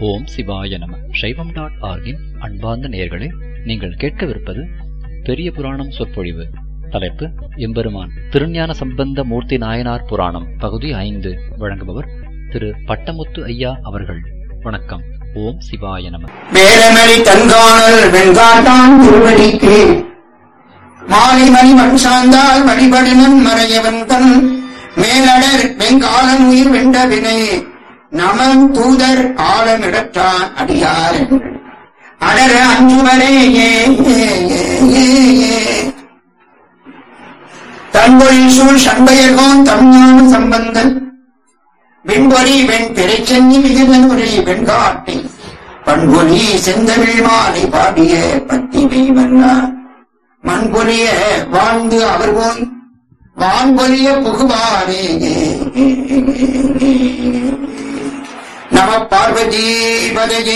ஓம் சிவாய நம சைவம் டாட் ஆர்கின் அன்பார்ந்த நேயர்களே நீங்கள் கேட்கவிருப்பது பெரிய புராணம் சொற்பொழிவு தலைப்பு எம்பெருமான் திருஞான சம்பந்த மூர்த்தி நாயனார் புராணம் பகுதி ஐந்து வழங்குபவர் திரு பட்டமுத்து ஐயா அவர்கள் வணக்கம் ஓம் சிவாய நம வேலமணி தன்காணல் வெண்காட்டான் திருவடிக்கு மாலைமணி மண் சார்ந்தால் மணிபடிமன் மறையவன் தன் மேலடர் வெங்காலன் உயிர் வெண்ட வினை நமன் தூதர் ஆழமிடற்றான் அடியார் அடர அஞ்சுவரே ஏ ஏ, ஏ, ஏ, ஏ. தன்பொழில் சூழ் சண்பயர்கோன் தமிழ்ஞான சம்பந்தன் வெண்பொறி வெண் திரைச்சென்னி மிகுதன் உரை வெண்காட்டி பண்பொலி செந்தமிழ் மாலை பாடிய பத்திமை மன்னா மண்பொலிய வாழ்ந்து அவர் போய் வான்பொலிய புகுவாரே நம பார்வதி பதஜே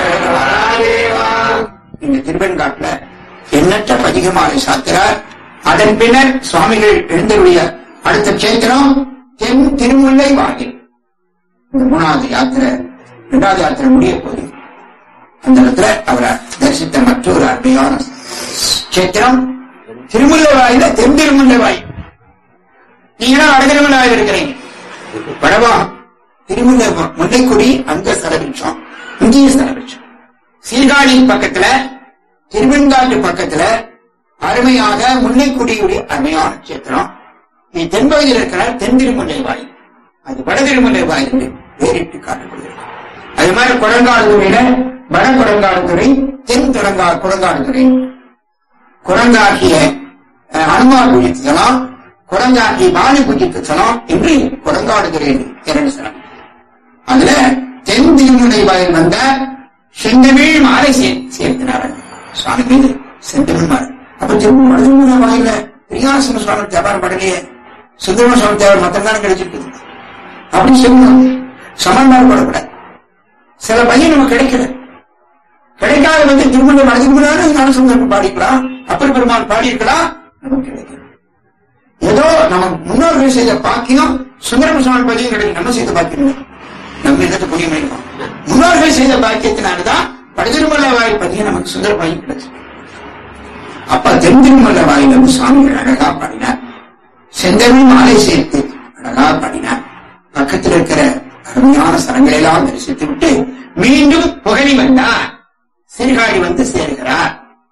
இந்த திருவெண்காட்டுல எண்ணற்ற பதிகமாலை சாத்திரார் அதன் பின்னர் சுவாமிகள் எழுந்தருடைய அடுத்த சேத்திரம் தென் திருமுல்லை வாயில் இந்த மூணாவது யாத்திரை இரண்டாவது யாத்திரை முடிய போகுது அந்த இடத்துல அவரை தரிசித்த மற்றொரு அருமையான சேத்திரம் திருமுல்லை வாயில தென் திருமுல்லை வாய் நீங்களும் வட திருமுல்லை வாயில் இருக்கிறீங்க வடவா திருமுல்லை வா- முல்லைக்குடி அங்க ஸ்தலவிருச்சம் இங்கேயும் ஸ்தலவிருச்சம் சீர்காழி பக்கத்துல திருவெண்காட்டு பக்கத்துல அருமையாக முல்லைக்குடியுடைய அருமையான சேத்திரம் நீ தென்பகுதியில் இருக்கிற தென் திருமுல்லை வாயில் அது வட திருமுல்லை வாயில் வேறிட்டு காட்டப்படுகிறது அது மாதிரி குரங்காடுதுறையில வட குரங்காடுதுறை தென் குரங்கா குரங்காடுதுறை குரங்காகிய அஹ், அனுமார் பூஜித்து தலம் குரங்காகிய பாலி பூஜித்து தலம் என்று குரங்காடுதுறை இரண்டு ஸ்தலம் அதுல தென் திருமுனை வாயில் வந்த செந்தமிழ் மாலை சே- சேர்த்தினார் சுவாமி மீது செந்தமிழ் மாலை அப்ப திருமுனை வாயில பிரியாசன சுவாமி தேவாரம் படலையே சுந்தரம சுவாமி தேவாரம் மத்தம் தானே கிடைச்சிருக்குது அப்படி சொல்லணும் சமன்பாடு படக்கூடாது சில பையன் நமக்கு கிடைக்கல கிடைக்காத வந்து திருமண மனதுக்கு முன்னாடி ஞானசுந்தரம் பாடிக்கலாம் அப்பர் பெருமாள் பாடியிருக்கலாம் நமக்கு கிடைக்கல ஏதோ நம்ம முன்னோர்கள் செய்த பாக்கியம் சுந்தரம சுவாமி பதியும் கிடைக்கும் நம்ம செய்த பாக்கியம் இல்லை. நம்ம என்னது புரிய முடியும் முன்னோர்கள் செய்த பாக்கியத்தினால்தான் படுதிருமல்ல வாயில் பதியம் நமக்கு சுந்தர பாக்கியம் கிடைச்சு அப்ப தென் திருமல்ல வாயில் வந்து சுவாமிகள் அழகா பாடினார் செந்தமிழ் மாலை சேர்த்து அழகா பாடினார் பக்கத்தில் இருக்கிற அருமையான சரங்களை எல்லாம் தரிசித்து விட்டு மீண்டும் புகழி வந்தார் சீர்காழி வந்து சேர்கிறார்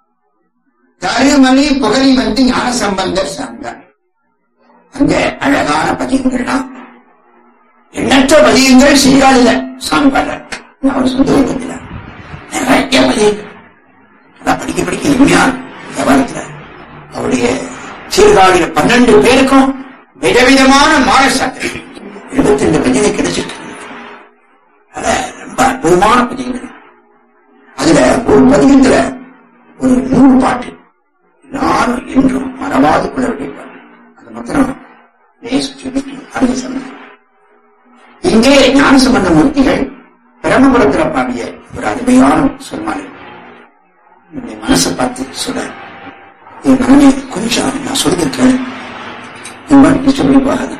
தருமணி புகழி வந்து ஞான சம்பந்தர் சார்ந்தார் அங்க அழகான பதியங்கள்லாம் எண்ணற்ற பதியங்கள் சீர்காழியில சாமி பாடுறார் அவர் சொந்த ஊரத்தில் நிறைய பதியங்கள் அதான் படிக்க படிக்க இனிமையா வியாபாரத்துல அவருடைய சீர்காழியில பன்னெண்டு பேருக்கும் விதவிதமான மானசாத்திரை எழுபத்தி ரெண்டு பதினை கிடைச்சிட்டு அத ரொம்ப அற்புதமான பதிவுகள் அதுல ஒரு பதிகத்துல ஒரு நூறு பாட்டு எல்லாரும் என்றும் மறவாது கொள்ள வேண்டிய பாட்டு அது மாத்திரம் லேசு சொல்லிட்டு அடுத்த சொன்னேன் இங்கே ஞானசம்பந்த மூர்த்திகள் பிரம்மபுரத்துல பாடிய ஒரு அருமையான சொன்னாரு என்னுடைய மனசை பார்த்து சொல்ற என் மகனே கொஞ்சம் நான் சொல்லுங்க கேளு என் மனசு சொல்லி போகாது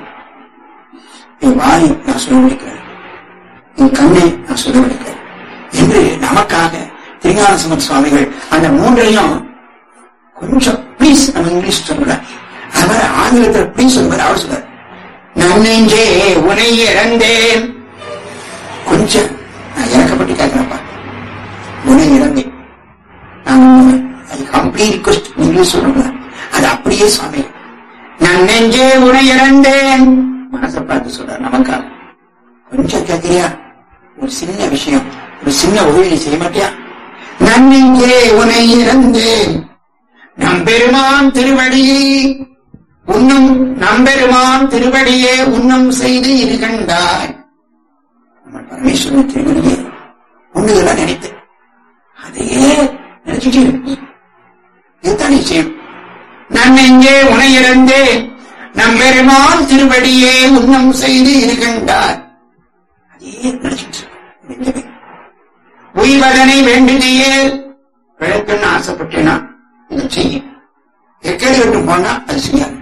என் வாய் நான் சொல்ல முடிக்கிறேன் என் கண்ணை நான் சொல்ல முடிக்கிறேன் என்று நமக்காக திருஞான சம்பத் சுவாமிகள் அந்த மூன்றையும் கொஞ்சம் ப்ளீஸ் நம்ம இங்கிலீஷ் சொல்லல அவர் ஆங்கிலத்தில் ப்ளீஸ் சொல்லுவார் அவர் சொல்றார் நன்னெஞ்சே உனை இறந்தேன் கொஞ்சம் நான் இறக்கப்பட்டு கேட்கிறப்பா உனை இறந்தேன் நான் அது கம்ப்ளீட் ரிக்வஸ்ட் இங்கிலீஷ் சொல்லுங்க அது அப்படியே சுவாமி நான் நெஞ்சே உனை இறந்தேன் மனசை பார்த்து சொல்றார் நமக்கா கொஞ்சம் கேட்கிறியா ஒரு சின்ன விஷயம் ஒரு சின்ன உதவி நீ செய்ய மாட்டியா நான் நெஞ்சே உனை இறந்தேன் நம்பெருமான் திருவடியை உன்னும் நம்பெருமான் திருவடியே உன்னம் செய்து இருகண்டாய் நம்ம பரமேஸ்வரன் திருவடியே ஒண்ணுதெல்லாம் நினைத்தேன் அதையே நினைச்சிட்டு இருக்கு. இதுதான் நிச்சயம் நான் எங்கே உனையிறந்தேன் நம்பெருமான் திருவடியே உன்னம் செய்து இருக்கின்றார் அதையே நினைச்சிட்டு இருக்கு. உய்வதனை வேண்டுதையே பிழைக்கணும்னு ஆசைப்பட்டேனா இதை செய்ய எக்கேடு விட்டு போனா அது செய்யாது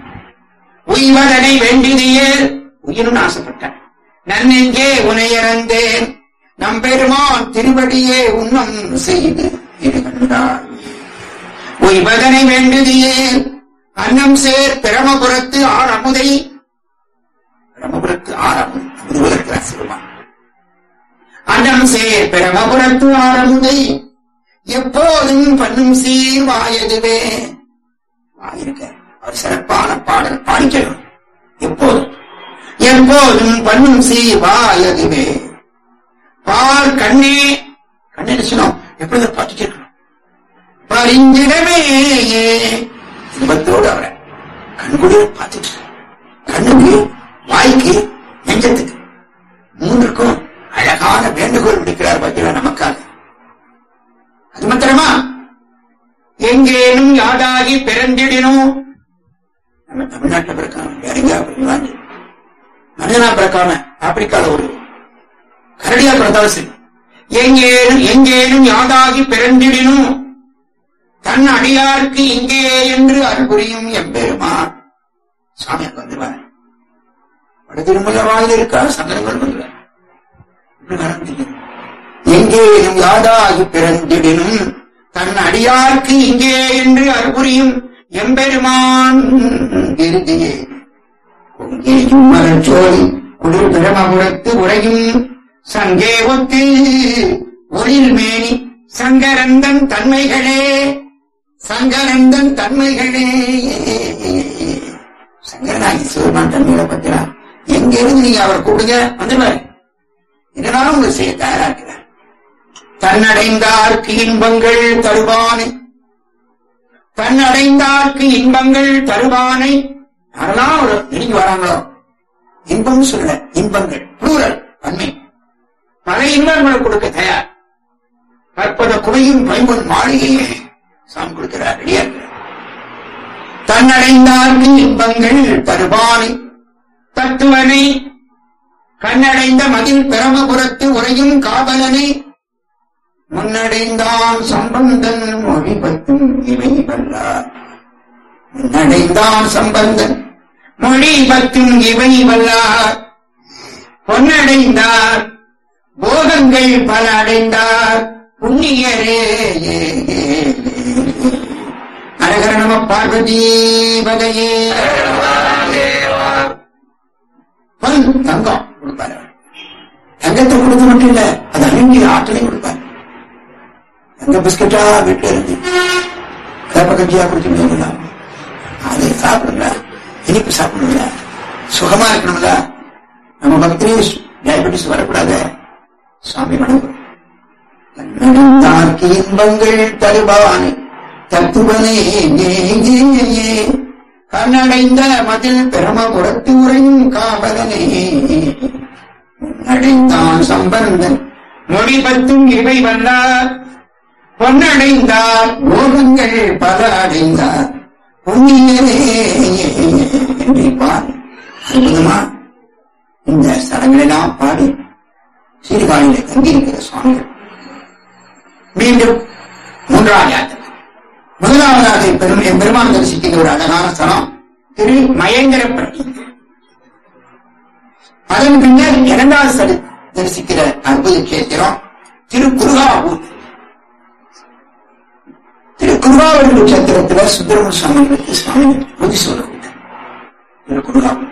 உய்வதனை வேண்டிதையே உயிர்னு ஆசைப்பட்டேன் நன்னெஞ்சே உனையிறந்தேன் நம்பெருமான் திருவடியே உன்னம் செய்து இருக்கின்றார் உய்வதனை வேண்டுதியே அன்னம் சேர் பிரமபுரத்து ஆர் அமுதை பிரமபுரத்து ஆர் அமுது அமுதுவதற்கு சிறுமான் அன்னம் சேர் பிரமபுரத்து ஆர் அமுதை எப்போதும் பண்ணும் சீர் வாயதுவே வாயிருக்க அவர் சிறப்பான பாடல் பாடிக்கணும் எப்போதும் எப்போதும் பண்ணும் சீர் வாயதுவே பார் கண்ணே கண்ணே சொன்னோம் எப்பொழுது பாட்டு கேட்கணும் பரிஞ்சிடமே இன்பத்தோடு அவரை கண்குளிர பார்த்துட்டு கண்ணுக்கு வாய்க்கு நெஞ்சத்துக்கு மூன்றுக்கும் அழகான வேண்டுகோள் விடுக்கிறார் பார்த்தீங்களா நமக்காக அது மாத்திரமா எங்கேனும் யாதாகி பிறந்திடணும் நம்ம தமிழ்நாட்டில் பிறக்காம வேற எங்கேயா பிறக்கலாம் மனிதனா பிறக்காம ஆப்பிரிக்கால ஒரு கரடியா பிறந்தாலும் சரி எங்கேனும் எங்கேனும் யாதாகி பிறந்திடினும் தன் அடியாருக்கு இங்கே என்று அருள்புரியும் எம்பெருமான் சாமி அங்க வந்துருவார் வட திருமல வாயில் இருக்கா சங்கரங்கள் வந்துருவார் இப்படி நடந்துட்டு. எங்கேனும் யாதாகி பிறந்திடினும் தன் அடியார்க்கு இங்கே என்று அருள்புரியும் எம்பெருமான் இறுதியே பொங்கேயும் மலர்ச்சோதி குளிர் பிரமபுரத்து உரையும் சங்கே ஒத்து ஒளிர் மேனி சங்கரந்தன் தன்மைகளே சங்கரந்தன் தன்மைகளே சங்கரனாகி சிவபான் தன்மைகளை பத்திரா எங்க இருந்து நீங்க அவரை கூப்பிடுங்க வந்துடுவாரு இதனாலும் உங்களுக்கு செய்ய தயாரா இருக்கிறார் தன்னடைந்தார்க்கு இன்பங்கள் தருவானை தன்னடைந்தார்க்கு இன்பங்கள் தருவானை யாரெல்லாம் ஒரு நெருங்கி வராங்களோ இன்பம் சொல்ல இன்பங்கள் ப்ளூரல் பன்மை பல இன்பங்களை கொடுக்க தயார் கற்பத குவையும் பைம்பொன் மாளிகையை சாமி கொடுக்கிறார் ரெடியா இருக்கிறார். தன்னடைந்தார்க்கு இன்பங்கள் தருவானை தத்துவனை கண்ணடைந்த மதில் பிரமபுரத்து உரையும் காவலனை முன்னடைந்தான் சம்பந்தன் மொழி பத்தும் இவை வல்லார் முன்னடைந்தான் சம்பந்தன் மொழி பத்தும் இவை வல்லார் பொன்னடைந்தார் போகங்கள் பல அடைந்தார் புண்ணியரே அரகர நம பார்வதி பதையே பொன் தங்கம் கொடுப்பாரு தங்கத்தை கொடுக்க மட்டும் இல்ல அது அணுங்கிய ஆற்றலையும் கொடுப்பாரு தங்க பிஸ்கட்டா வீட்டுல இருந்து கருப்ப கஞ்சியா குடிக்க முடியுங்களா அதை சாப்பிடுங்களா இனிப்பு சாப்பிடுங்களா சுகமா இருக்கணுங்களா நம்ம பக்திலே டயபெட்டிஸ் வரக்கூடாது சுவாமி வணக்கம் தன்னடைந்தார்க்கு இன்பங்கள் தருவானே தத்துவனே கண்ணடைந்த மதில் பிரமபுரத்து உரையும் காவலனே முன்னடைந்தான் சம்பந்தன் மொழி பத்தும் இவை வந்தார் பொன்னடைந்தார் போகங்கள் பல அடைந்தார் புண்ணியரே என்று பார் அற்புதமா இந்த ஸ்தலங்களெல்லாம் பாடி சீர்காழியில தங்கியிருக்கிற சுவாமிகள் மீண்டும் மூன்றாவது யாத்திரை முதலாவதாக பெரும் எம்பெருமான் தரிசிக்கின்ற ஒரு அழகான ஸ்தலம் திரு மயங்கரப்பட்டி அதன் பின்னர் இரண்டாவது சரி தரிசிக்கிற அற்புத கேத்திரம் திரு குருகாவூர் திரு குருகாவூர் கஷேத்திரத்துல சுப்பிரமணிய சுவாமிகளுக்கு சுவாமி பூஜை சொல்லக்கூட்டார் திரு குருகாவூர்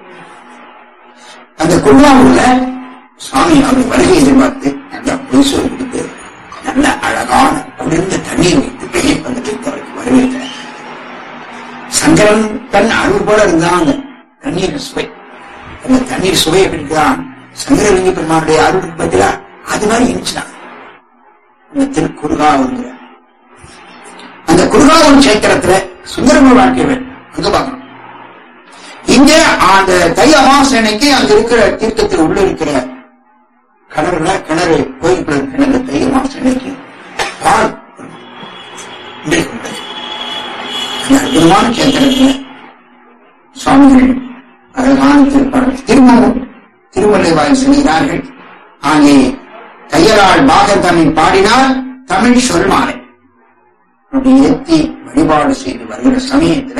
அந்த குருகாவூர்ல சுவாமி அவர் வருகை எதிர்பார்த்து நல்லா பூஜை சொல்லி கொடுத்து நல்ல அழகான குளிர்ந்த தண்ணீர் வைத்து பெரிய பந்தத்திற்கு அவருக்கு வரவேற்கிறார் சங்கரன் தன் அருள் போல இருந்தான் அந்த தண்ணீர் சுவை அந்த தண்ணீர் சுவை எப்படி இருக்குதான் சங்கரலிங்க பெருமானுடைய அருள் பதிலா அது மாதிரி இருந்துச்சுதான் அந்த திருக்குறுகாவுங்கிற அந்த குருகாவூர் சேத்திரத்துல சுந்தரம வாழ்க்கை அங்க பார்க்கணும் இங்க அந்த தை அமாவாசனைக்கு அங்க இருக்கிற தீர்த்தத்தில் உள்ள இருக்கிற கிணறுல கிணறு கோயிலுக்குள்ள கிணறு தை அமாவாசனைக்கு பால் இன்றைக்கு உள்ளது. அந்த அற்புதமான கேந்திரத்துல சுவாமிகள் அழகான திருப்பாடல் திருமணம் திருமலை வாயில் செய்கிறார்கள் ஆங்கே கையலால் பாகத்தனை பாடினால் தமிழ் சொல் மாலை அப்படி ஏத்தி வழிபாடு செய்து வருகிற சமயத்துல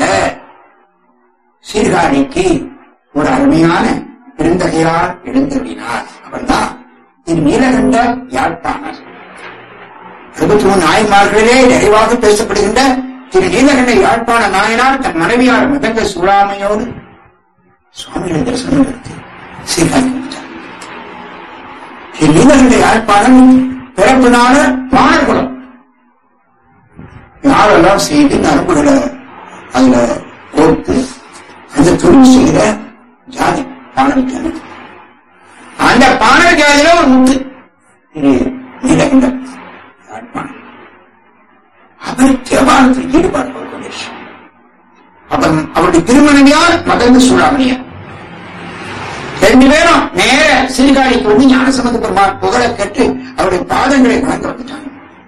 சீர்காழிக்கு ஒரு அருமையான பெருந்தகையால் எழுந்தருளினார் அவர்தான் இது நீலகண்ட யாழ்ப்பாணர் இருபத்தி மூணு நாயன்மார்களிலே நிறைவாக பேசப்படுகின்ற திரு நீலகண்ட யாழ்ப்பாண நாயனார் தன் மனைவியார் மதங்க சூழாமையோடு சுவாமிகள் தரிசனம் எடுத்து சீர்காழி கொடுத்தார் திரு நீலகண்ட யாழ்ப்பாணம் பிறப்பினால மாணவர்களும் யாரெல்லாம் செய்து நரம்புகளை அதுல கோர்த்து அந்த தொழில் செய்கிற ஜாதி பாணவிக்கான அந்த பாணவ ஜாதியில ஒரு முத்து இது நீலகண்டம் யாழ்ப்பாணம் அவர் தேவாலயத்தில் ஈடுபாடு கொண்ட விஷயம் அவர் அவருடைய திருமணவியார் மகந்த சூழாமணியார் ரெண்டு பேரும் நேர சீர்காழிக்கு வந்து ஞானசம்பந்த பெருமாள் புகழை கேட்டு அவருடைய பாதங்களை வணங்க வந்துட்டாங்க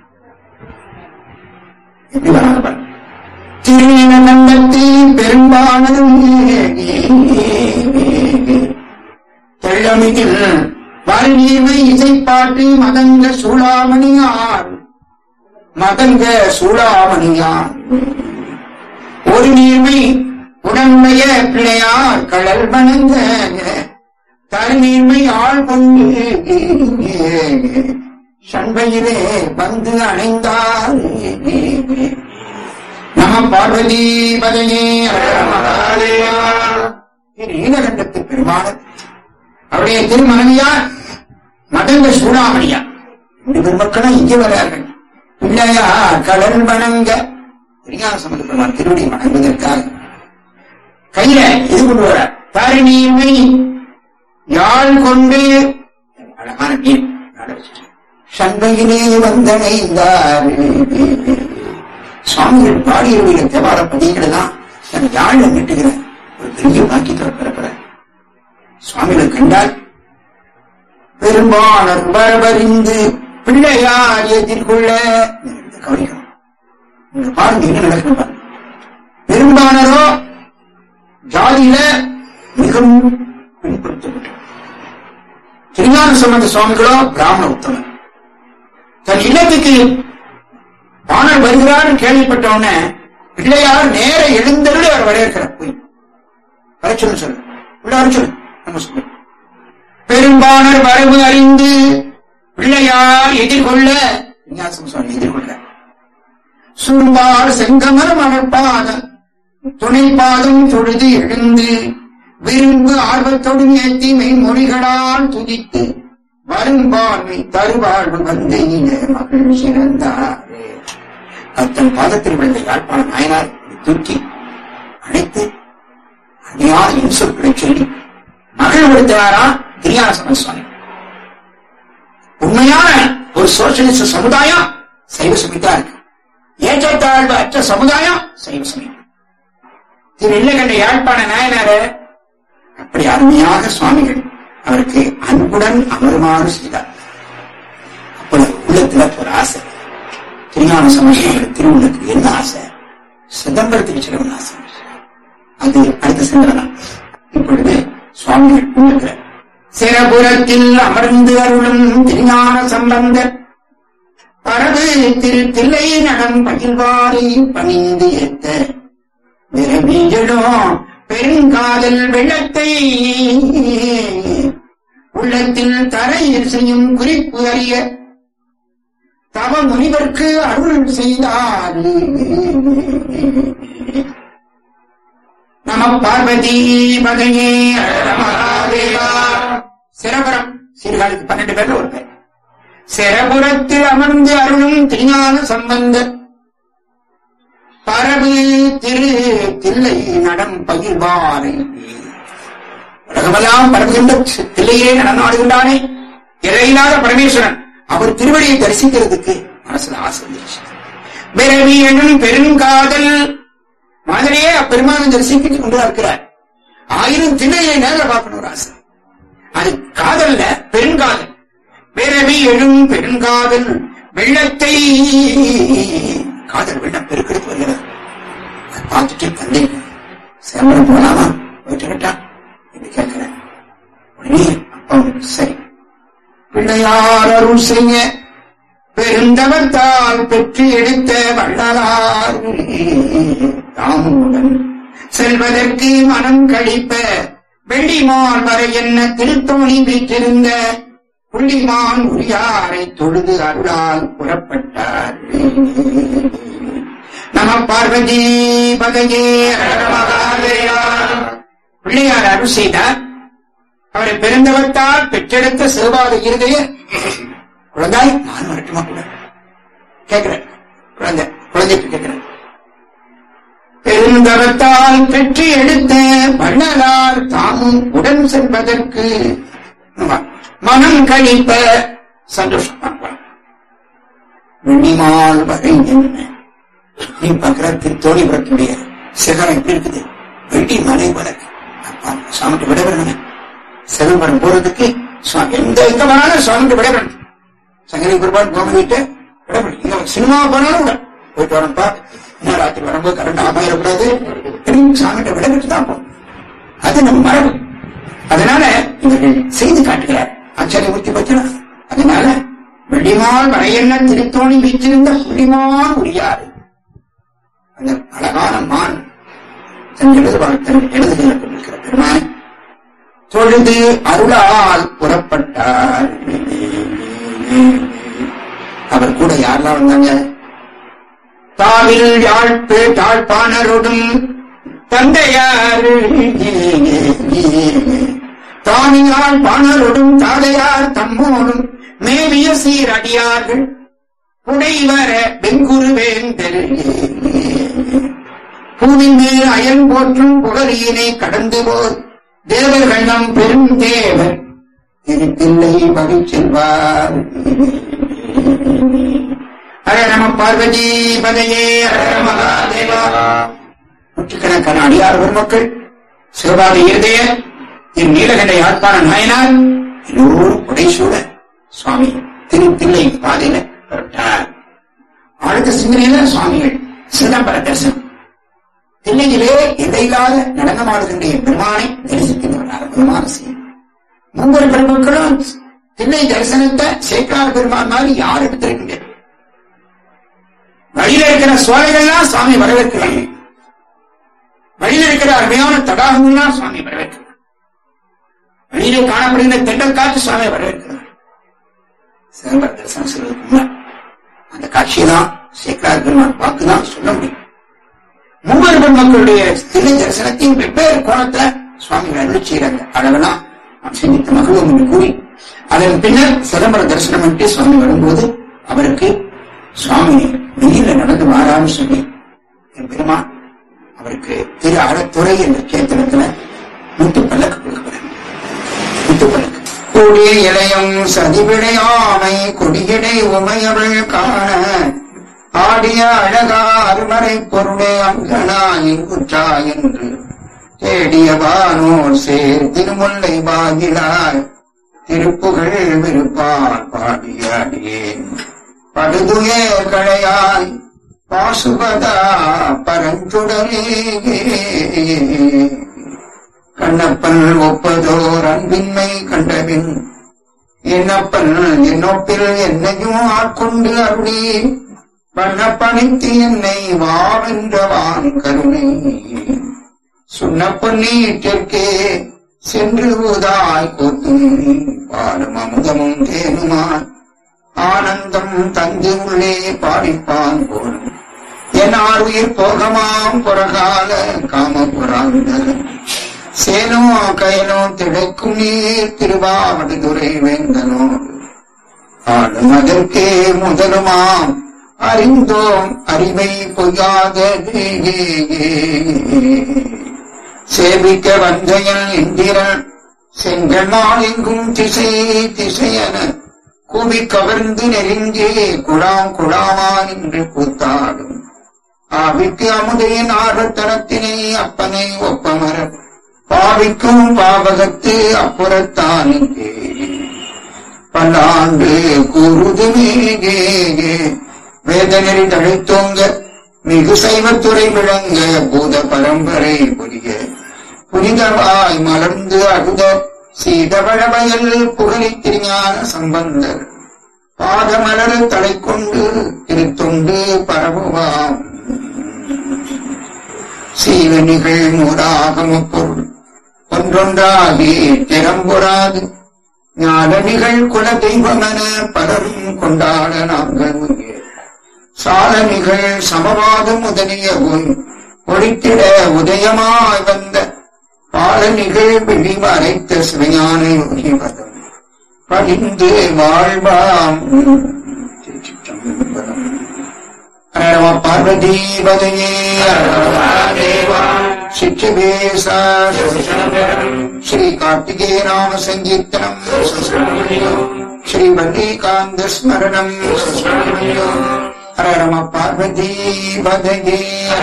எப்படி வராங்க பாருங்க திருநந்தத்தில் பெரும்பாலும் தெள்ளமிகில் வல்நீமை இசைப்பாட்டு மதங்க சூளாமணியார் மதங்க சூளாமணியார் ஒரு நீர்மை உடனுடைய பிள்ளையார் கடல் வணங்க தருநீர்மை ஆள் கொண்டு சண்பையிலே வந்து அணைந்தார் நம பார்வதி பதையே நீலகண்டத்து பெருமாள் அவருடைய திருமனைவியார் மதங்க சூடாமணியா இந்த பெருமக்களும் இங்கே வரார்கள் பிள்ளையா கடல் வணங்க பெரியார சமத பெருமாள் திருவடி வணங்குவதற்காக கையில இது கொண்டு வர தருநீமை யாழ் கொண்டு அழகான நீர் யாழை வச்சுட்டு, சண்பையிலே வந்தடைந்தார் சுவாமிகள் பாடியவருடைய தேவார பதிகளை தான் தன் யாழ நெட்டுகிற ஒரு பெரிய பாக்கியத்தை பெறப்பட சுவாமிகளை கண்டால் பெரும்பானர் வரவறிந்து பிள்ளையார் எதிர்கொள்ள கவனிக்கணும் இங்க பாருங்க என்ன நடக்கும் பாருங்க. பெரும்பானரோ ஜாதியில மிகவும் பின்படுத்தப்பட்ட திருஞான சம்பந்த சுவாமிகளோ பிராமண உத்தமன் தன் இல்லத்துக்கு பாணர் வருகிறார் கேள்விப்பட்ட உடனே பிள்ளையார் நேர எழுந்தருளி அவர் வரவேற்கிறார் போய் வர சொல்லு சொல்லு உள்ள வர சொல்லு நம்ம சொல்லு பெரும்பாணர் வரவு அறிந்து பிள்ளையார் எதிர்கொள்ள விஞ்ஞாசம் சுவாமி எதிர்கொள்ள சூழ்வார் செங்கமர் மலர்பாதம் துணை பாதம் தொழுது எழுந்து விரும்பு ஆர்வத்தோடு ஏத்தி மெய்மொழிகளால் துதித்து வரும்பான்மை தருவாழ்வு வந்து மகள் சிறந்தாரே அத்தன் பாதத்தில் விழுந்த யாழ்ப்பாண நாயனார் தூக்கி அழைத்து அந்நியான இன்சொற்களை சொல்லி மகள் விடுத்தாரா திரியாசன சுவாமி உண்மையான ஒரு சோசியலிஸ்ட் சமுதாயம் சைவ சமிதா இருக்கு ஏற்றத்தாழ்வு அற்ற சமுதாயம் சைவ சமயம் திரு இல்லகண்ட யாழ்ப்பாண நாயனாரு அப்படி அருமையாக சுவாமிகள் அவருக்கு அன்புடன் அமருமாறு செய்தார் அப்பொழுது உள்ளத்துல ஒரு ஆசை திருஞான சமயம் திருவுள்ளத்துக்கு என்ன ஆசை சிதம்பரத்துக்கு செல்லவன் ஆசை அது அடுத்த சிந்தனை இப்பொழுது சுவாமிகள் உள்ளத்துல சிறபுரத்தில் அமர்ந்து அருளும் திருஞான சம்பந்தர் பரவு திரு தில்லை நடம் பகிர்வாரை பணிந்து ஏத்த விரவியலும் பெருங்காதல் வெள்ளத்தை உள்ளத்தில் தரையில் செய்யும் குறிப்பு அறிய தவ முனிவர்க்கு அருள் செய்தார் நம பார்வதி மகையே சிரபுரம் சீர்காழிக்கு பன்னெண்டு பேர்ல ஒரு பேர் சிரபுரத்தில் அமர்ந்து அருளும் திருஞான சம்பந்தர் பரவு திரு தில்லை நடம் பகிர்வாரை உலகமெல்லாம் பரவுகின்ற தில்லையிலே நடனாடுகின்றானே இறையில்லாத பரமேஸ்வரன் அவர் திருவடியை தரிசிக்கிறதுக்கு மனசுல ஆசை வந்துருச்சு பிறவி எனும் பெருங்காதல் மாதிரியே அப்பெருமானை தரிசிக்க கொண்டு இருக்கிறார் ஆயிரம் தில்லையை நேரில் பார்க்கணும் ஒரு ஆசை அது காதல்ல பெருங்காதல் பிறவி எழும் பெருங்காதல் வெள்ளத்தை காதல் வெள்ளம் பெருக்கெடுத்து வருகிறது அதை பார்த்துட்டு தந்தை சேவரம் போலாமா போயிட்டு கேட்டா என்று கேட்கிறேன் உடனே அப்பா சரி பிள்ளையார் அருள் செய்ய பெருந்தவத்தால் பெற்று எடுத்த வள்ளலார் ராமுடன் செல்வதற்கு மனம் கழிப்ப வெள்ளிமால் வரை என்ன திருத்தோணி வீற்றிருந்த புள்ளிமான் உரியாரை தொழுது அருளால் புறப்பட்டார் நம பார்வதி பகையே பிள்ளையார் அருள் செய்தார் அவரை பிறந்தவத்தால் பெற்றெடுத்த சிறுபாத இருதய குழந்தாய் நான் வரட்டுமா கூட கேட்கிறேன் குழந்தை குழந்தைக்கு கேட்கிறேன் பெருந்தவத்தால் பெற்று எடுத்த வள்ளலார் தாமும் உடன் செல்வதற்கு மனம் கழிப்ப சந்தோஷமாக வெண்ணிமால் வகை என்ன நீ பார்க்கிற திருத்தோணிபுரத்துடைய சிகரம் எப்படி இருக்குது வெள்ளி மலை வழக்கு சாமிட்டு விடவிடணும் சிதம்பரம் போறதுக்கு சுவா- எந்த எங்க வேணாலும் சுவாமிட்டு விடவிடணும் சங்கரி குருபான் போகிட்டு விடவிடணும் இங்க சினிமா போனாலும் விட போயிட்டு வரப்பா இன்னும் ராத்திரி வரும்போது கரண்ட் ஆஃப் ஆயிடக்கூடாது சாமிட்ட விடவிட்டு தான் போகணும் அது நம்ம மரபு அதனால இவர்கள் செய்து காட்டுகிறார் ஆச்சாரியமூர்த்தி பத்தினா அதனால வெள்ளிமால் வரையென்ன திருத்தோணி வீச்சிருந்த புள்ளிமான் உரியாது அந்த அழகான மான் தன் எழுது வாழ்த்தன் எழுதுகிற கொண்டிருக்கிற பெருமான் தொழுது அருளால் புறப்பட்டார் அவர் கூட யாரெல்லாம் வந்தாங்க தாவில் யாழ்ப்பு தாழ்ப்பாணருடும் தந்தையார் தானியால் பாணருடும் தாதையார் தம்மோடும் மேவிய சீர் அடியார்கள் புடைவர வெங்குரு வேந்தல் பூவின் மேல் அயன் போற்றும் புகழியினை கடந்து போர் தேவர்கள் நம் பெரும் தேவர் திருப்பிள்ளை வகை செல்வார் ஹர நம பார்வதி பதையே ஹர மகாதேவா நூற்றுக்கணக்கான அடியார் பெருமக்கள் சிவபாத இருதய என் நீலகண்ட யாழ்ப்பாண நாயனார் எல்லோரும் புடைசூட சுவாமி திருப்பிள்ளை பாதையில புறப்பட்டார் அடுத்த சிந்தனையில சுவாமிகள் சிதம்பர தரிசனம் தில்லையிலே இடையில்லாத நடனமாடுகின்ற என் பெருமானை தரிசிக்கின்றனர் அற்புதமான செய்தி மூவர் பெருமக்களும் தில்லை தரிசனத்தை சேக்கார் பெருமான் மாதிரி யார் எடுத்திருக்கின்ற வழியில இருக்கிற சோலைகள்லாம் சுவாமி வரவேற்கிறாங்க வழியில இருக்கிற அருமையான தடாகங்கள்லாம் சுவாமி வரவேற்கிறார் வெளியிலே காணப்படுகின்ற தெண்டல் காட்சி சுவாமி வரவேற்கிறார் சிதம்பர தரிசனம் சொல்வதற்கு முன்னால் அந்த காட்சியெல்லாம் சேக்கரார் பெருமான் வாக்குதான் சொல்ல முடியும் மூவர் பெருமக்களுடைய திரை தரிசனத்தையும் வெவ்வேறு கோணத்துல சுவாமிகள் அருள் செய்கிறாங்க அளவெல்லாம் நாம் சிந்தித்த மகிழ்வும் என்று கூறி அதன் பின்னர் சிதம்பர தரிசனம் என்று சுவாமி வரும்போது அவருக்கு சுவாமி வெளியில நடந்து வாரான்னு சொல்லி என் பெருமான் அவருக்கு திரு அறத்துறை என்ற கேத்திரத்துல முத்து பல்லக்கு கொடுக்கிறார் முத்து பல்லக்கு கூடிய இளையம் சதிவிடையாமை கொடியடை உமையவள் காண ஆடிய அழகா அருமறை பொருளே அங்கனா இங்குற்றா என்று தேடிய வானோர் சேர் திருமுல்லை பாகிலாய் திருப்புகழ் விருப்பால் பாடிய அடியேன் படுதுயே களையாய் பாசுபதா பரஞ்சுடரே கண்ணப்பன் ஒப்பதோர் அன்பின்மை கண்டபின் என்னப்பன் என்னொப்பில் என்னையும் ஆட்கொண்டு அருளி பண்ணப்பணித்து என்னை வாவென்றவான் கருணை சுண்ண பொன்னீட்டிற்கே சென்று உதாய் கூத்து பாடும் அமுதமும் தேனுமான் ஆனந்தம் தந்து உள்ளே பாடிப்பான் போலும் என் ஆறுயிர் போகமாம் புறகால காமபுராந்த சேனோ கயனோ திளைக்கும் நீர் திருவாவடுதுறை வேந்தனோ ஆடும் அதற்கே முதலுமாம் அறிந்தோம் அறிவை பொய்யாதது சேவிக்க வந்தையன் இந்திரன் செங்கல் நாள் எங்கும் திசை திசையன கூவி கவர்ந்து நெருங்கி குழாம் குழாமா என்று கூத்தாடும் ஆவிக்கு அமுதையின் ஆர்வத்தனத்தினை அப்பனை ஒப்பமர பாவிக்கும் பாவகத்து அப்புறத்தானுக்கே பல்லாண்டு கூறுதுமே வேதனரி தழைத்தோங்க மிகு சைவத்துறை விளங்க பூத பரம்பரை புரிய புனிதவாய் மலர்ந்து அழுத சீதவழவயல் புகழி திருஞான சம்பந்தர் பாதமலர் தலை கொண்டு திருத்தொண்டு பரவுவாம் சீவனிகள் நூறாகம பொருள் ஒன்றொன்றாகி திறம்புறாது ஞானனிகள் குல தெய்வமென பலரும் கொண்டாட நாங்கள் உயிர் சாலனிகள் சமவாத முதலிய உன் ஒழித்திட உதயமாய் வந்த பாலனிகள் விழிவு அரைத்த சிவஞான யோகி பதம் பணிந்து வாழ்வாம் திருச்சிற்றம்பலம். ஹர நம பார்வதி பதையே சிற்றபேசா ஸ்ரீ கார்த்திகேய நாம சங்கீர்த்தனம் ஸ்ரீ வல்லிகாந்த ஸ்மரணம் ஹர நம பார்வதி பதையே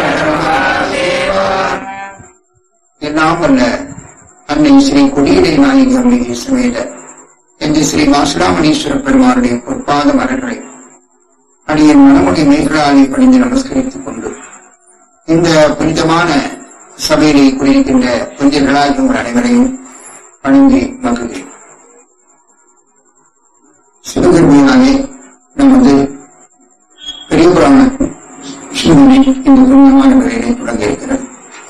எல்லாம் வல்ல அன்னை ஸ்ரீ கொடியடை நாயகி அம்பிகை சமேத என்று ஸ்ரீ மாசுராமணீஸ்வர பெருமானுடைய பொற்பாத மலர்களை அடியின் மனமுடி மேகலாலை பணிந்து நமஸ்கரித்துக் கொண்டு இந்த புனிதமான சபையிலே குடியிருக்கின்ற புனிதர்களாகிய உங்கள் அனைவரையும் வணங்கி மகிழ்கிறேன் சிவகர்மையாலே நமது பெரிய புராண சிவனை இந்த புனிதமான முறையிலே தொடங்க இருக்கிறது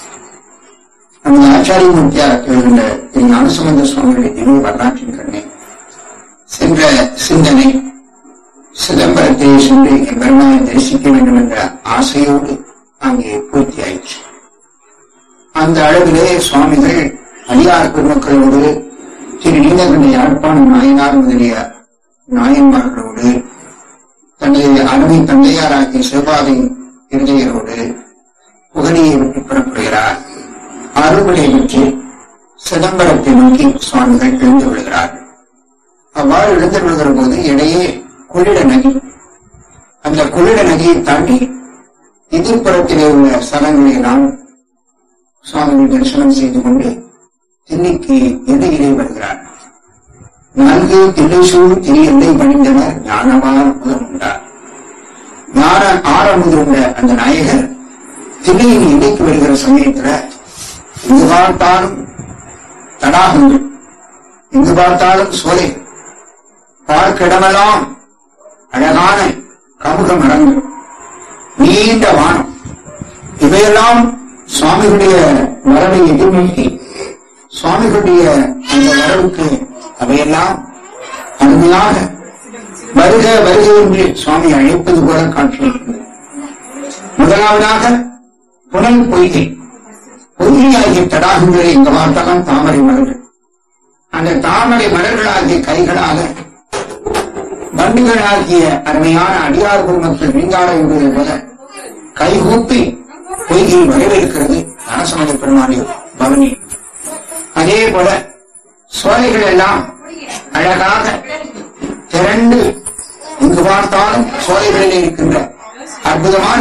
நமது ஆச்சாரிய மூர்த்தியாக எழுந்த திரு ஞானசம்பந்த சுவாமிகளுடைய திவ்ய வரலாற்றின் கண்ணே சென்ற சிந்தனை சிதம்பரத்தை சென்று எம்பெருமானை தரிசிக்க வேண்டும் என்ற ஆசையோடு அங்கே பூர்த்தி ஆயிற்று அந்த அளவிலே சுவாமிகள் அடியார் பெருமக்களோடு திரு நீலகண்ட யாழ்ப்பாணம் நாயனார் முதலிய நாயன்மார்களோடு தனது அருமை தந்தையாராகிய சிவபாதை இருதயரோடு புகழியை விட்டு புறப்படுகிறார் அறுவடை பெற்று சிதம்பரத்தை நோக்கி சுவாமிகள் எழுந்து விடுகிறார் அவ்வாறு எழுந்து விடுகிற போது இடையே கொள்ளிட நதி அந்த கொள்ளிட நதியை தாண்டி எதிர்ப்புறத்திலே உள்ள ஸ்தலங்களை எல்லாம் சுவாமிகள் தரிசனம் செய்து கொண்டு தில்லைக்கு எல்லையிலே வருகிறார் நான்கு தில்லை சூழ் திரு எல்லை பணிந்தனர் ஞானமான முதல் உண்டார் ஞான ஆரம்புகின்ற அந்த நாயகர் தில்லையின் எல்லைக்கு வருகிற சமயத்துல எங்கு பார்த்தாலும் தடாகங்கள் எங்கு பார்த்தாலும் சோலை பார்க்கிடமெல்லாம் அழகான கமுக மரங்கள் நீண்ட வானம் இவையெல்லாம் சுவாமிகளுடைய வரவை எதிர்நோக்கி சுவாமிகளுடைய அந்த வரவுக்கு அவையெல்லாம் அருமையாக வருக வருக என்று சுவாமி அழைப்பது போல காட்சியிருக்கிறது முதலாவதாக புனல் பொய்கை பொய்கை ஆகிய தடாகங்களை இங்க பார்த்தாலும் தாமரை மலர்கள் அந்த தாமரை மலர்களாகிய கைகளாக வண்டுகளாகிய அருமையான அடியார் குடும்பத்தில் நீங்காட என்பதை போல கைகூப்பி பொய்கை வரவேற்கிறது ஞானசமத பெருமானிய பவனி அதே போல சோலைகள் எல்லாம் அழகாக திரண்டு இங்கு பார்த்தாலும் சோலைகளில் இருக்கின்ற அற்புதமான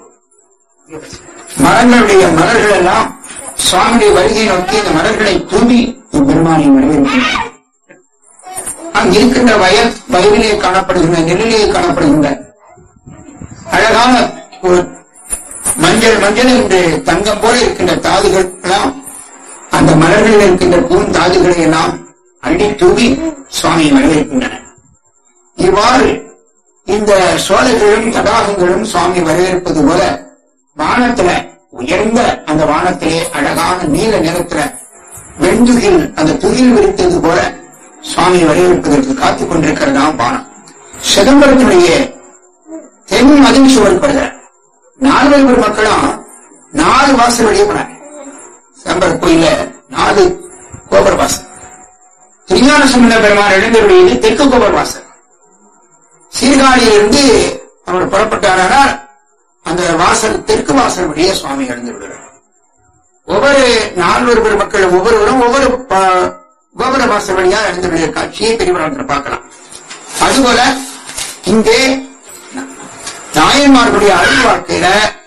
மரங்களுடைய மலர்கள் எல்லாம் சுவாமியுடைய வருகை நோக்கி இந்த மலர்களை தூவி பெருமானை வரவேற்கின்றன அங்கு இருக்கின்ற வயல் வயலிலே காணப்படுகின்ற நெல்லிலே காணப்படுகின்ற அழகான ஒரு மஞ்சள் மஞ்சள் என்று தங்கம் போல இருக்கின்ற தாதுகள் எல்லாம் அந்த மலர்களில் இருக்கின்ற பூந்தாதுகளை எல்லாம் அள்ளி தூவி சுவாமியை வரவேற்கின்றன இவ்வாறு இந்த சோலைகளும் தடாகங்களும் சுவாமி வரவேற்பது போல வானத்துல உயர்ந்த அந்த வானத்திலே அழகான நீல நிறத்துல வெண்துகில் அந்த துகில் விரித்தது போல சுவாமி வரவேற்பதற்கு காத்துக் கொண்டிருக்கிறதாம் வானம் சிதம்பரத்தினுடைய தென் மதில் சுவர் படுகிற நால்வர் மக்களும் நாலு வாசல் வழியே போனாங்க சிதம்பர கோயில நாலு கோபுர வாசல் திருஞான சம்பந்த பெருமான் எழுந்தருடையது தெற்கு கோபுர வாசல் சீர்காழியிலிருந்து அவர் புறப்பட்டாரானால் அந்த வாசல் தெற்கு வாசல் வழியே சுவாமி எழுந்து விடுகிறார் ஒவ்வொரு நால்வர் பெருமக்கள் ஒவ்வொருவரும் ஒவ்வொரு ப- கோபுர வாசல் வழியா எழுந்து விடுகிற காட்சியை பெரியவராத்தில் பார்க்கலாம் அதுபோல இங்கே நாயன்மார்களுடைய அருள் வாழ்க்கையில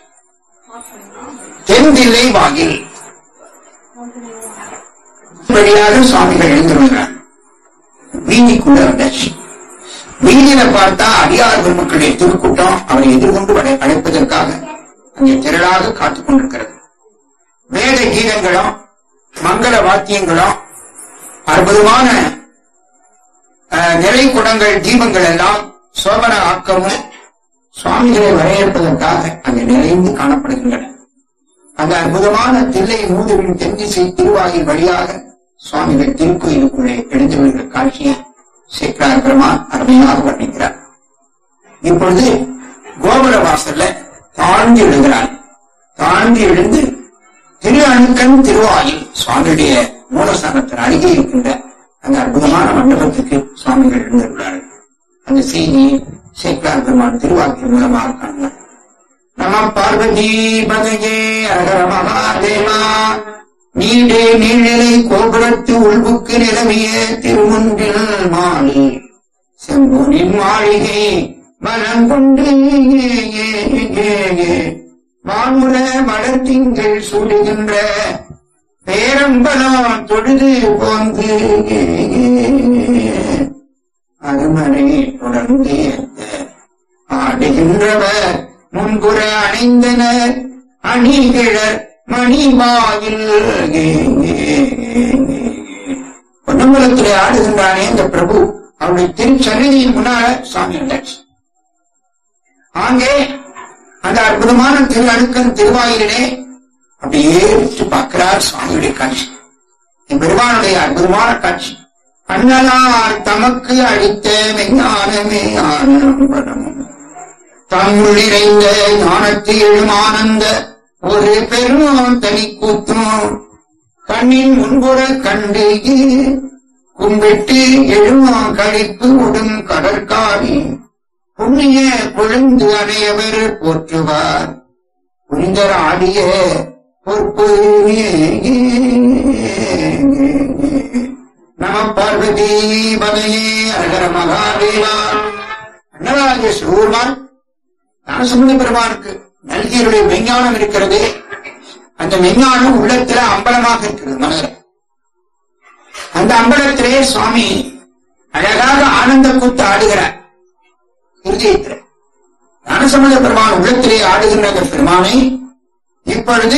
தென்தில்லை வாயில் வழியாக சுவாமிகள் எழுந்து விடுகிறார் வீதிக்குள்ள வந்தாச்சு வீதியில பார்த்தா அடியார் பெருமக்களுடைய திருக்கூட்டம் அவரை எதிர்கொண்டு வரை அழைப்பதற்காக அங்கே திரளாக காத்துக் கொண்டிருக்கிறது வேத கீதங்களும் மங்கள வாத்தியங்களும் அற்புதமான அஹ், நிறை குடங்கள் தீபங்கள் எல்லாம் சோபன ஆக்கமும் சுவாமிகளை வரவேற்பதற்காக அங்கே நிறைந்து காணப்படுகின்றன அந்த அற்புதமான தில்லை மூதுவின் தென்திசை திருவாயில் வழியாக சுவாமிகள் திருக்கோயிலுக்குள்ளே எழுந்து வருகிற காட்சியை சேக்கரார் பெருமான் அருமையாக வர்ணிக்கிறார் இப்பொழுது கோபுர வாசல்ல தாழ்ந்து எழுகிறார் தாழ்ந்து எழுந்து திரு அணுக்கன் திருவாயில் சுவாமியுடைய மூலஸ்தானத்தின் அருகே இருக்கின்ற அந்த அற்புதமான மண்டபத்துக்கு சுவாமிகள் எழுந்துள்ளார்கள் அந்த செய்தியை சேக்கரார் பெருமான் திருவாக்கின் மூலமாக காணலாம் நம பார்வதி பதையே அகர மகாதேவா நீடே நீழ்நிலை கோபுரத்து உள்புக்கு நிலவிய திருமுன்றில் மாறி செம்பொனின் மாளிகை மனம் கொண்டு வான்முல மலர்த்திங்கள் சூடுகின்ற பேரம்பலம் தொழுது போந்து அருமனை தொடர்ந்து ஆடுகின்றவர் முன்புற அணிந்தனர் அணிகிழர் மணிமாயில் பொன்னம்பலத்திலே ஆடுகின்றானே இந்த பிரபு அவருடைய திருச்சன்னிதியின் முன்னால சுவாமி வந்தாச்சு அங்கே அந்த அற்புதமான திரு அணுக்கன் திருவாயிலே அப்படியே விட்டு பார்க்கிறார் சுவாமியுடைய காட்சி என் பெருமானுடைய அற்புதமான காட்சி அண்ணலார் தமக்கு அளித்த மெஞ்ஞானமே ஆனந்தம் தம்முள் நிறைந்த ஞானத்து எழும் ஆனந்த ஒரு பெரும் தனி கூத்தும் கண்ணின் முன்புற கண்டு கும்பிட்டு எழுமா கழிப்பு உடும் கடற்காரி புண்ணிய கொழுந்து அனையவர் போற்றுவார் புரிந்தர் ஆடிய பொறுப்பு நம பார்வதி பதையே அழகர மகாதேவா அன்னராஜ சிவபெருமான் ஞானசம்பந்த பெருமானுக்கு நல்கியருடைய மெஞ்ஞானம் இருக்கிறது அந்த மெஞ்ஞானம் உள்ளத்துல அம்பலமாக இருக்கிறது மனதில் அந்த அம்பலத்திலே சுவாமி அழகாக ஆனந்த கூத்து ஆடுகிறார் இருதயத்தில் ஞானசம்பந்த பெருமான் உள்ளத்திலே ஆடுகின்ற அந்த பெருமானை இப்பொழுது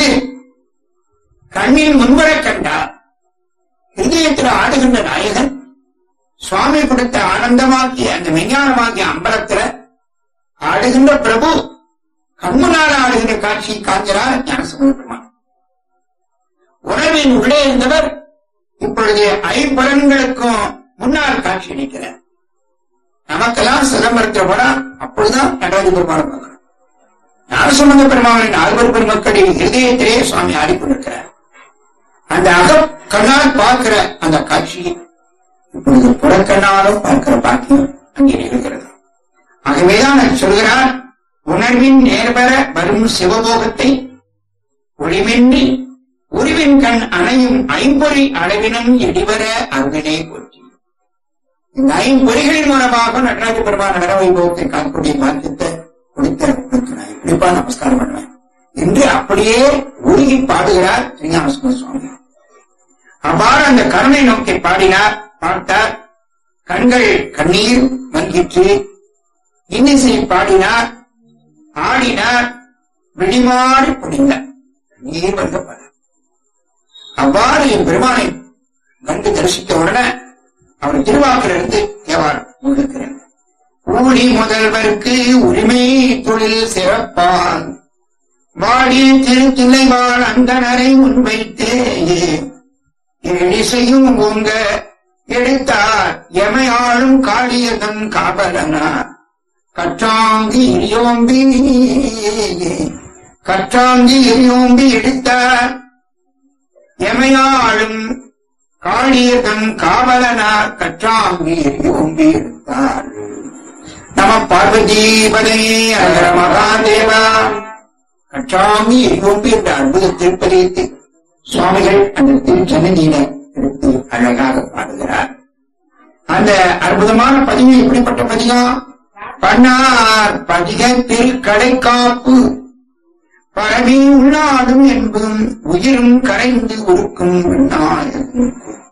கண்ணில் முன்வர கண்டார் இருதயத்தில் ஆடுகின்ற நாயகன் சுவாமி கொடுத்த ஆனந்தமாக்கிய அந்த விஞ்ஞானமாக்கிய அம்பலத்துல ஆடுகின்ற பிரபு கண்முன்னால் ஆடுகின்ற காட்சியை காண்கிறார் ஞானசம்பந்த பெருமான் உணவின் உள்ளே இருந்தவர் இப்பொழுது ஐம்பலன்களுக்கும் முன்னால் காட்சி அளிக்கிறார் நமக்கெல்லாம் சிதம்பரத்தில் படம் அப்பொழுதுதான் நடராஜ பெருமானை பார்க்கிறோம் ஞானசம்பந்த பெருமானின் ஆழ்வர் பெருமக்களின் இதயத்திலே சுவாமி ஆடிக்கொண்டிருக்கிறார் அந்த அக கண்ணால் பார்க்கிற அந்த காட்சியை இப்பொழுது புறக்கண்ணாலும் பார்க்கிற பாக்கியம் அங்கே நிகழ்கிறது ஆகவேதான் அவர் சொல்கிறார் உணர்வின் நேர்வர வரும் சிவபோகத்தை ஒளிமின்றி உருவின் கண் அணையும் ஐம்பொறி அளவினும் எடிவர அங்கனே போற்றி இந்த ஐம்பொறிகளின் மூலமாக நடராஜ பெருமான நரவைபவத்தை காணக்கூடிய பாக்கியத்தை கொடுத்த உனக்கு நான் எப்படிப்பா நமஸ்காரம் பண்ணுவேன் என்று அப்படியே உருகி பாடுகிறார் ஸ்ரீஞானசும சுவாமி அவ்வாறு அந்த கருணை நோக்கி பாடினார் பார்த்தார் கண்கள் கண்ணீர் மல்கிற்று இன்னிசை பாடினார் ஆடினார் விழிமாறி பொழிந்தார் நீர் வந்த பலன் அவ்வாறு என் பெருமானை கண்டு தரிசித்த உடனே அவர் திருவாக்கிலிருந்து தேவார் முழுக்கிறேன் ஊழி முதல்வருக்கு உரிமை தொழில் சிறப்பான் வாடி திருத்தில்லைவாள் அந்தனரை முன்வைத்தே எழிசையும் உங்க எடுத்தார் எமையாளும் காளியதன் காவலனார் கற்றாங்கி இரியோம்பி கற்றாங்கி இரியோம்பி எடுத்தார் எமையாளும் காளியதன் காவலனார் கற்றாங்கி இரியோம்பி எடுத்தார் நம பார்வதி பதே அகர மகாதேவா கற்றாங்கி இரியோம்பி என்ற அற்புத திருப்பதியத்தை சுவாமிகள் அந்த திருச்சன்னதியில எடுத்து அழகாக பாடுகிறார் அந்த அற்புதமான பதிவு எப்படிப்பட்ட பதிகம் பண்ணார் பதிகத்தில் கடைக்காப்பு பரவி உள்ளாடும் என்பதும் உயிரும் கரைந்து உருக்கும் விநாயகன்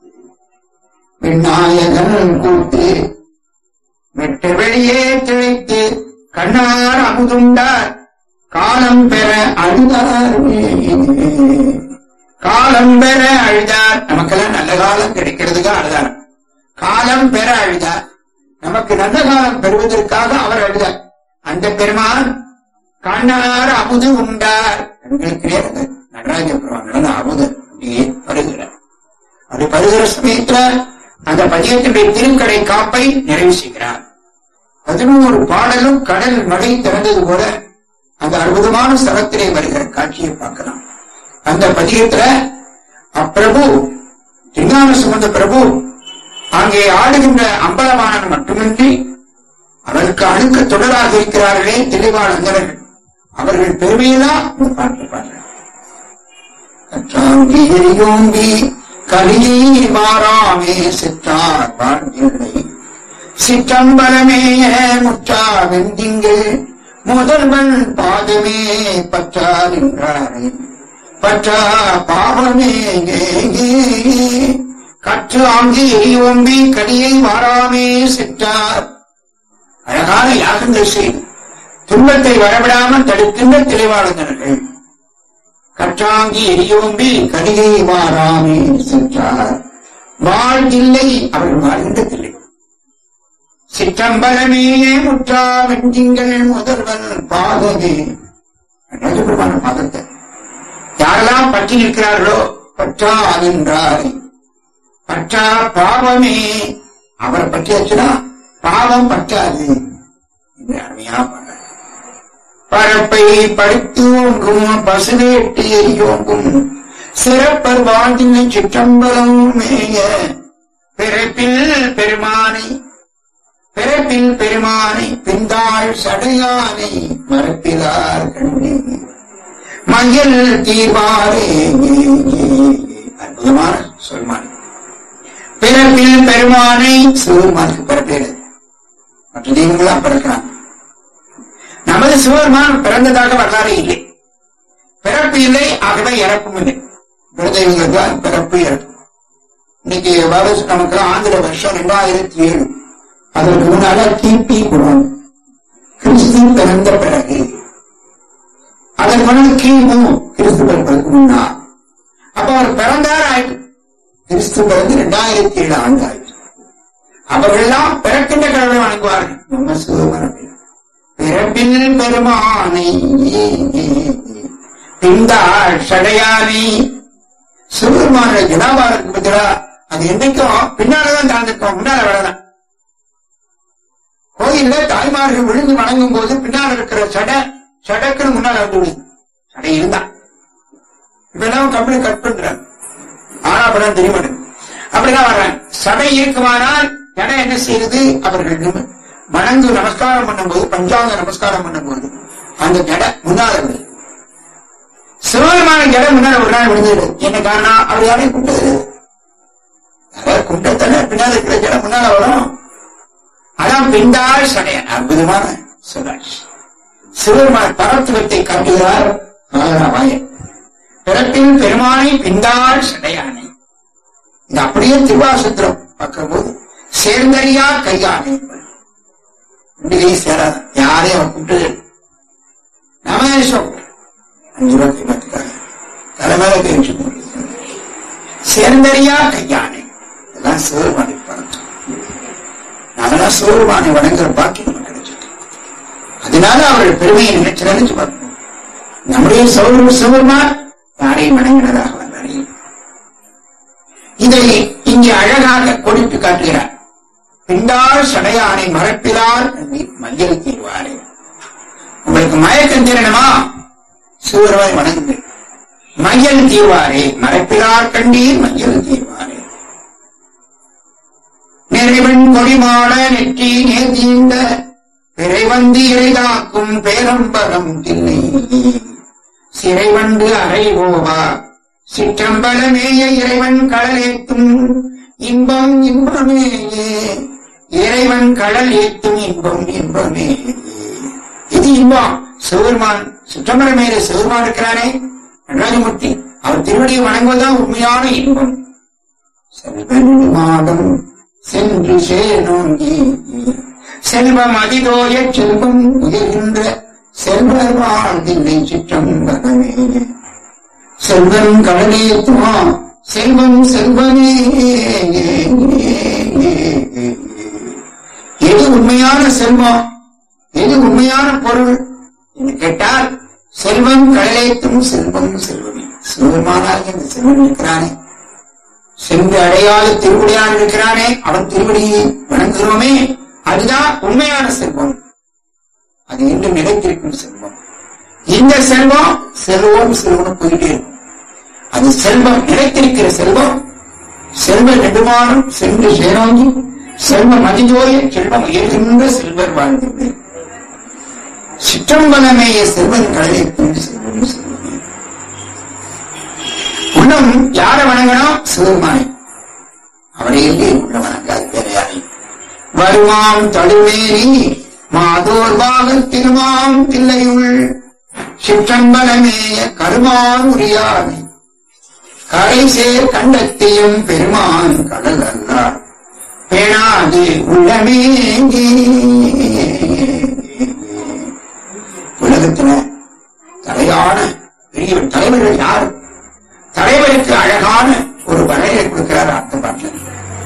விநாயகன் கூத்து வெட்ட வெளியே திளைத்து கண்ணார் அமுதுண்டார் காலம் பெற அழுதார் காலம் பெற அழுதார் நமக்கெல்லாம் நல்ல காலம் கிடைக்கிறதுக்கு அழுதார் காலம் பெற அழுதார் நமக்கு நல்ல காலம் பெறுவதற்காக அவர் அழுதார் அந்த பெருமான் கண்ணார் அமுது உண்டார் எங்களுக்கு நடராஜ பெருமான் நடந்த அமுது அப்படியே வருகிறார் அப்படி பருகிற சமயத்துல அந்த பதியத்தினுடைய திருக்கடை காப்பை நிறைவு செய்கிறார் பதினோரு பாடலும் கடல் மழை திறந்தது போல அந்த அற்புதமான ஸ்தலத்திலே வருகிற காட்சியை பார்க்கலாம் அந்த பதியத்துல அப்பிரபு திருஞான சுமந்த பிரபு அங்கே ஆடுகின்ற அம்பலவாணன் மட்டுமின்றி அவருக்கு அணுக்க தொடராக இருக்கிறார்களே தெளிவாளர்கள் அவர்கள் பெருமையெல்லாம் இந்த பாட்டு பாடுறார் கற்றாங்கி கலியை மாறாமே சிற்றார் வாழ்வில்லை சிற்றம்பலமேய முற்றா வெந்திங்கள் முதல்வன் பாதமே பற்றார் என்றாரே பற்றா பாவமே கற்று ஆங்கி எரியோம்பி கடியை மாறாமே சிற்றார் அழகான யாகங்கள் செய்து துன்பத்தை வரவிடாமல் தடுக்கின்ற தெளிவாளர்கள் கற்றாங்கி எரியோம்பி கடிகை மாறாமே சென்றார் வாழ்வில்லை அவர்கள் வாழ்கின்றதில்லை சிற்றம்பலமேயே முற்றா வெஞ்சிங்கள் முதல்வன் பாதமே ராஜபெருமான பாதத்தை யாரெல்லாம் பற்றி நிற்கிறார்களோ பற்றா என்றார் பற்றா பாவமே அவரை பற்றியாச்சுன்னா பாவம் பற்றாது என்று அருமையா பாடுறார் பரப்பை படுத்து ஓங்கும் பசுவேட்டு எரியோங்கும் சிறப்பர் வாழ்ந்தின சிற்றம்பலம் மேய பிறப்பில் பெருமானை பிறப்பில் பெருமானை பிந்தாள் சடையானை மறப்பிலார் கண்ணே மயில் தீர்வாரே அற்புதமான சொல்மான் பிறப்பில் பெருமானை சிவருமானுக்கு பிறப்பேடு மற்ற தெய்வங்களாம் பிறக்கிறாங்க நமது சிவருமான் பிறந்ததாக வரலாறு இல்லை பிறப்பு இல்லை ஆகவே இறப்பும் இல்லை குலதெய்வங்கள் தான் பிறப்பு இறப்பு இன்னைக்கு வருஷ நமக்கு ஆந்திர வருஷம் ரெண்டாயிரத்தி ஏழு அதற்கு முன்னால கிபி குணம் கிறிஸ்து பிறந்த பிறகு அதற்கு முன்னாடி கிமு கிறிஸ்து பிறப்பதற்கு முன்னார் அப்ப அவர் பிறந்தார் ஆயிட்டு கிறிஸ்து பிறந்து இரண்டாயிரத்தி ஏழு ஆண்டு ஆயிற்று அவர்களெல்லாம் பிறக்கின்ற கடவுளை வணங்குவார்கள் நம்ம சிவமரபில் பிறப்பில் பெருமானை பிந்தாள் சடையானை சிவபெருமான ஜனாபாருக்கு பதிலா அது என்றைக்கும் பின்னாலதான் தாழ்ந்திருக்கும் முன்னால வரலாம் கோயில்ல தாய்மார்கள் விழுந்து வணங்கும் போது பின்னால் இருக்கிற சடை சடக்குன்னு முன்னால வந்து விடுது சடை இருந்தா இப்ப எல்லாம் கம்பெனி கட் பண்றாங்க ஆனா படம் தெரிய மாட்டேங்குது அப்படிதான் வர்றாங்க சடை இருக்குமானால் ஜடை என்ன செய்யுது அவர்கள் நிம- வணங்கு நமஸ்காரம் பண்ணும்போது பஞ்சாங்க நமஸ்காரம் பண்ணும்போது அந்த ஜடை முன்னால விடுது சிவபெருமான ஜடை முன்னால ஒரு நாள் விழுந்தது என்ன காரணம் அவர் யாரையும் குண்டது யாராவது குண்டத்தானே பின்னால் இருக்கிற ஜடை முன்னால வரும் அதான் பிந்தாள் சடையன் அற்புதமான சுதாஷ் சிவபெருமான பரத்துவத்தை காட்டுகிறார் ஆதரவாயன் பிறப்பில் பெருமானை பிந்தாள் சடையானை இது அப்படியே திருவாசத்திரம் பார்க்கும்போது சேர்ந்தறியா கையானை ரெண்டு கை சேராது யாரையும் அவன் கூப்பிட்டு நமேஷம் அஞ்சு ரூபாய் கைப்பற்றுக்காக தலைமையில கை வச்சு போடுறது. சேர்ந்தறியா கையானை இதெல்லாம் சிவபெருமானை பரத்துவம் நாமெல்லாம் சிவபெருமானை வணங்குற பாக்கியம் நமக்கு கிடைச்சிட்டு அதனால அவர்கள் பெருமையை நினைச்சு நினைச்சு பார்க்கணும் நம்முடைய சௌரம் சிவபெருமான் யாரையும் வணங்கினதாக வந்தாரே இதை இங்கே அழகாக கொடுத்து காட்டுகிறார் பிண்டால் சடையானை மறப்பிலார் மஞ்சள் தீர்வாரே உங்களுக்கு மயக்கம் தீரணுமா சிவருமாய் வணங்குங்கள் மையல் தீர்வாரே மறப்பிலார் கண்டீர் மஞ்சள் தீர்வாரே நிறைவன் கொடிமாட நெற்றி நேர்த்தீந்த பிறைவந்து இறைதாக்கும் பேரம்பலம் தில்லை சிறைவண்டு அறை ஓவா சிற்றம்பலமேய இறைவன் கடலேத்தும் இன்பம் இன்பமே இறைவன் கடல் ஏத்தும் இன்பம் இன்பமே இது இன்பம் சிவருமான் சிற்றம்பலமேல சிவருமான் இருக்கிறானே நடராஜமூர்த்தி அவர் திருவடியை வணங்குவதுதான் உண்மையான இன்பம் செல்வன் மாடம் சென்று சேனோங்கி செல்வம் அதிதோய செல்வம் உயர்கின்ற செல்வர் வாழ்கின்ற சிற்றம்பலமே செல்வன் கடலேத்துமா செல்வம் செல்வனே எது உண்மையான செல்வம் எது உண்மையான பொருள் என்று கேட்டால் செல்வம் கடலேத்தும் செல்வம் செல்வமே சிவபெருமானாக இந்த செல்வன் இருக்கிறானே சென்று அடையாத திருவடியான் இருக்கிறானே அவன் திருவடியை வணங்குகிறோமே அதுதான் உண்மையான செல்வம் அது இன்று நிலைத்திருக்கும் செல்வம் இந்த செல்வம் செல்வம் செல்வம் போயிட்டே இருக்கும் அது செல்வம் நிலைத்திருக்கிற செல்வம் செல்வ நெடுமானம் சென்று சேரோங்கி செல்வம் அதிஜோய செல்வம் உயர்கின்ற செல்வர் வாழ்ந்தது சிற்றம்பலமேய செல்வன் கடலை கொண்டு செல்வம் செல்வமே இன்னும் யார வணங்கணும் சிவருமானை அவரை எங்கே உள்ள வணங்காது வேற யாரை வருமாம் தடுமேனி மாதோர் பாகல் திருமாம் தில்லையுள் சிற்றம்பலமேய கருமான் உரியாதை கரை சேர் கண்டத்தையும் பெருமான் கடல் அல்லார் பேணாது உள்ளமேங்கி உலகத்துல தலையான பெரிய தலைவர்கள் யார் தலைவருக்கு அழகான ஒரு வரையை கொடுக்கிறார் அடுத்த பாட்டில்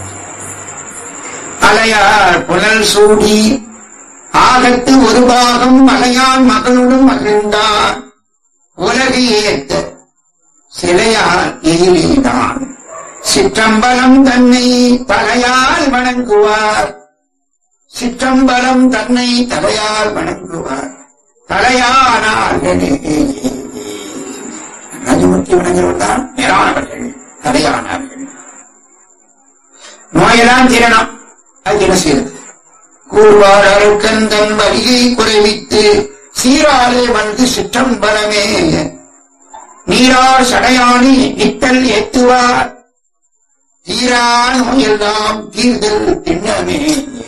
அலையார் புனல் சூடி ஆகத்து ஒரு பாகம் மலையான் மகளுடன் மகிழ்ந்தார் உலகு ஏத்த சிலையால் எயிலிதான் சிற்றம்பலம் தன்னை தலையால் வணங்குவார் சிற்றம்பலம் தன்னை தலையால் வணங்குவார் தலையானார்களே ராஜமூர்த்தி வணங்குகிறவர் தான் மேலானவர்கள் தலையானார்கள் நோயெல்லாம் தீரணும் அது என்ன செய்யறது கூறுவார் அருக்கன் தன் வரியை குறைவித்து சீராலே வந்து சிற்றம்பலமே நீரார் சடையாணி நித்தல் ஏத்துவார் தீரா நோயெல்லாம் தீர்தல் திண்ணமே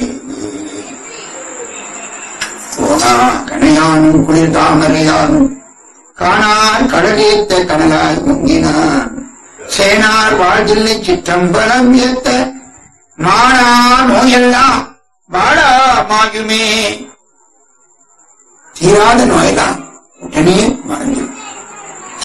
போனா கணையானும் குளிர் தாமரையானும் காணார் கடலேத்த கனலாய் பொங்கினான் சேனார் வாழ்தில்லை சிற்றம்பலம் ஏத்த மானா நோயெல்லாம் வாழா மாயுமே தீராத நோயெல்லாம்